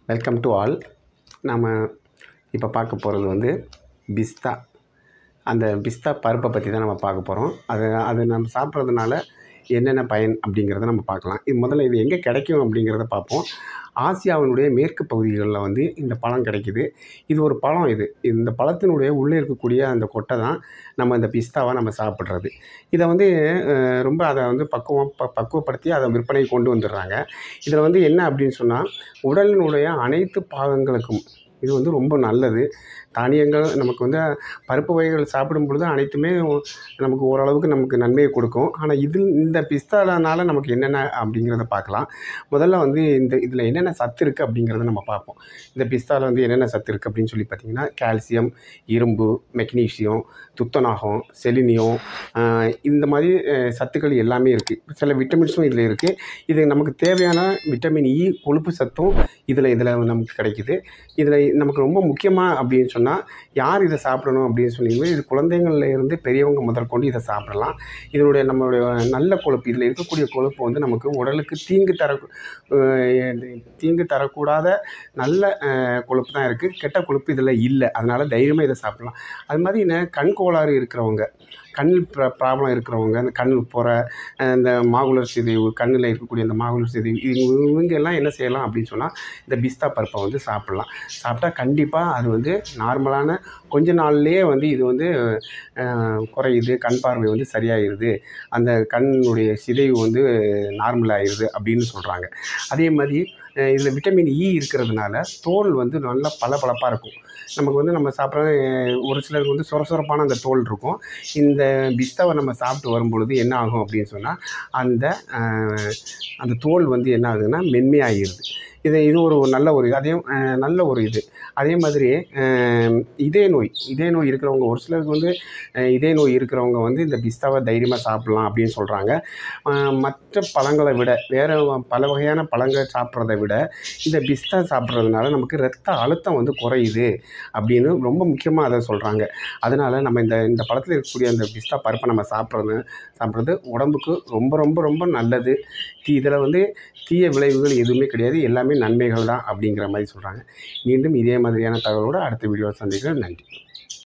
welcome to all நாம் இப்போ பார்க்க போகிறது வந்து பிஸ்தா அந்த பிஸ்தா பருப்பை பற்றி தான் நம்ம பார்க்க போகிறோம் அது அது நம்ம சாப்பிட்றதுனால என்னென்ன பயன் அப்படிங்கிறத நம்ம பார்க்கலாம் இது முதல்ல இது எங்கே கிடைக்கும் அப்படிங்கிறத பார்ப்போம் ஆசியாவினுடைய மேற்கு பகுதிகளில் வந்து இந்த பழம் கிடைக்குது இது ஒரு பழம் இது இந்த பழத்தினுடைய உள்ளே இருக்கக்கூடிய அந்த கொட்டை தான் நம்ம இந்த பிஸ்தாவை நம்ம சாப்பிட்றது இதை வந்து அஹ், ரொம்ப அதை வந்து பக்குவம் ப பக்குவப்படுத்தி அதை விற்பனை கொண்டு வந்துடுறாங்க இதில் வந்து என்ன அப்படின்னு சொன்னால் உடலினுடைய அனைத்து பாகங்களுக்கும் இது வந்து ரொம்ப நல்லது தானியங்கள் நமக்கு வந்து பருப்பு வகைகள் சாப்பிடும் பொழுது அனைத்துமே ஒ- நமக்கு ஓரளவுக்கு நமக்கு நன்மையை கொடுக்கும் ஆனால் இதில் இந்த பிஸ்தாலனால நமக்கு என்னென்ன அப்படிங்கிறத பார்க்கலாம் முதல்ல வந்து இந்த இதில் என்னென்ன சத்து இருக்குது அப்படிங்கிறத நம்ம பார்ப்போம் இந்த பிஸ்தாவில் வந்து என்னென்ன சத்து இருக்குது அப்படின்னு சொல்லி பார்த்தீங்கன்னா கால்சியம் இரும்பு மெக்னீசியம் துத்தநாகம் செலினியம் ஆஹ் இந்த மாதிரி அஹ், சத்துக்கள் எல்லாமே இருக்குது சில விட்டமின்ஸும் இதில் இருக்குது இது நமக்கு தேவையான விட்டமின் இ கொழுப்பு சத்தும் இதில் இதில் நமக்கு கிடைக்குது இதில் நமக்கு ரொம்ப முக்கியமாக அப்படின்னு சொன்னால் யார் இதை சாப்பிடணும் அப்படின்னு சொன்னீங்கன்னா இது குழந்தைங்கள்ல இருந்து பெரியவங்க முதல் கொண்டு இதை சாப்பிடலாம் இதனுடைய நம்மளுடைய நல்ல கொழுப்பு இதில் இருக்கக்கூடிய கொழுப்பு வந்து நமக்கு உடலுக்கு தீங்கு தர அஹ், தீங்கு தரக்கூடாத நல்ல அஹ், கொழுப்பு தான் இருக்குது கெட்ட கொழுப்பு இதில் இல்லை அதனால் தைரியமாக இதை சாப்பிடலாம் அது மாதிரி இந்த கண் கோளாறு இருக்கிறவங்க கண் ப்ராப்ளம் இருக்கிறவங்க அந்த கண் போகிற இந்த மாகுலர் சிதைவு கண்ணில் இருக்கக்கூடிய அந்த மாகுலர் சிதைவு இவங்க இவங்க எல்லாம் என்ன செய்யலாம் அப்படின்னு சொன்னால் இந்த பிஸ்தா பருப்பை வந்து சாப்பிட்லாம் சாப்பிட்டா கண்டிப்பாக அது வந்து நார்மலான கொஞ்ச நாள்லேயே வந்து இது வந்து அஹ், குறையுது கண் பார்வை வந்து சரியாயிருது அந்த கண்ணுடைய சிதைவு வந்து நார்மல் ஆயிடுது அப்படின்னு சொல்கிறாங்க அதே மாதிரி இதில் விட்டமின் இ இருக்கிறதுனால தோல் வந்து நல்லா பளபளப்பாக இருக்கும் நமக்கு வந்து நம்ம சாப்பிட்ற ஒரு சிலருக்கு வந்து சொரசொரப்பான அந்த தோல் இருக்கும் இந்த பிஸ்தாவை நம்ம சாப்பிட்டு வரும்பொழுது என்ன ஆகும் அப்படின்னு சொன்னால் அந்த அஹ், அந்த தோல் வந்து என்ன ஆகுதுன்னா மென்மையாகிடுது இது இது ஒரு நல்ல ஒரு அதே அஹ், நல்ல ஒரு இது அதே மாதிரி அஹ், இதய நோய் இதய நோய் இருக்கிறவங்க ஒரு சிலருக்கு வந்து அஹ், இதய நோய் இருக்கிறவங்க வந்து இந்த பிஸ்தாவை தைரியமாக சாப்பிட்லாம் அப்படின்னு சொல்கிறாங்க மற்ற பழங்களை விட வேறு பல வகையான பழங்கள் சாப்பிட்றத விட இந்த பிஸ்தா சாப்பிட்றதுனால நமக்கு ரத்த அழுத்தம் வந்து குறையுது அப்படின்னு ரொம்ப முக்கியமாக அதை சொல்கிறாங்க அதனால் நம்ம இந்த இந்த பழத்தில் இருக்கக்கூடிய அந்த பிஸ்தா பருப்பை நம்ம சாப்பிட்றது சாப்பிட்றது உடம்புக்கு ரொம்ப ரொம்ப ரொம்ப நல்லது தீ இதில் வந்து தீய விளைவுகள் எதுவுமே கிடையாது எல்லாமே நன்மைகள் தான் அப்படிங்கிற மாதிரி சொல்கிறாங்க மீண்டும் இதே மாதிரியான தகவலோடு அடுத்த வீடியோவை சந்திக்கிறேன் நன்றி